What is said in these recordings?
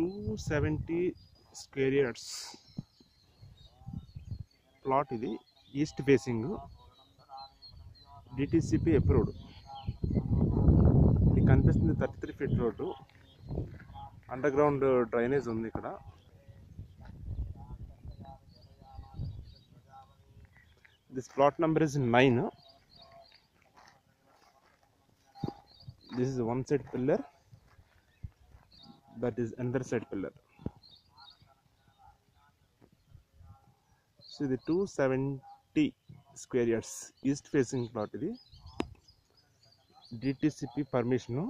two seventy square yards plot ఇది east facing DTCP approved ఇది కనిపిస్తుంది thirty three feet road underground drainage ఉంది ఇక్కడ this plot number is nine this is one side pillar that is other side pillar so ఇది two seventy square yards east facing plot ఇది DTCP permission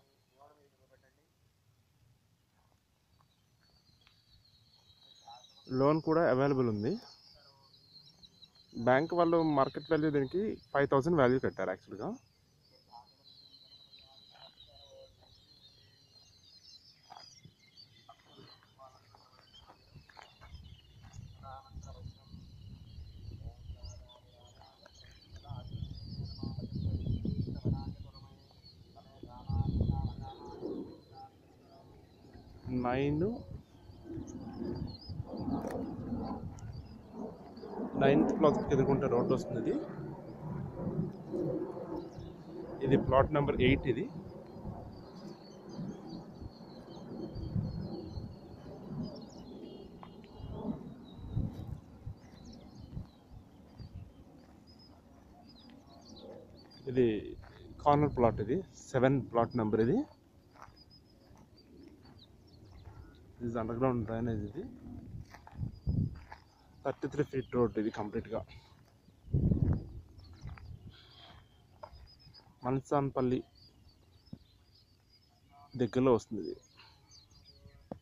loan కూడా available ఉంది bank వాళ్ళు market value దీనికి five thousand value కట్టారు యాక్చువల్గా nine ninth ప్లాట్కి ఎదుర్కొంటే రోడ్ వస్తుంది ఇది ఇది ప్లాట్ నెంబర్ ఎయిట్ ఇది ఇది కార్నర్ ప్లాట్ ఇది సెవెన్ ప్లాట్ నెంబర్ ఇది ఇది అండర్ గ్రౌండ్ డ్రైనేజ్ ఇది థర్టీ త్రీ ఫీట్ రోడ్ ఇది కంప్లీట్గా మన్సాన్పల్లి దగ్గరలో వస్తుంది ఇది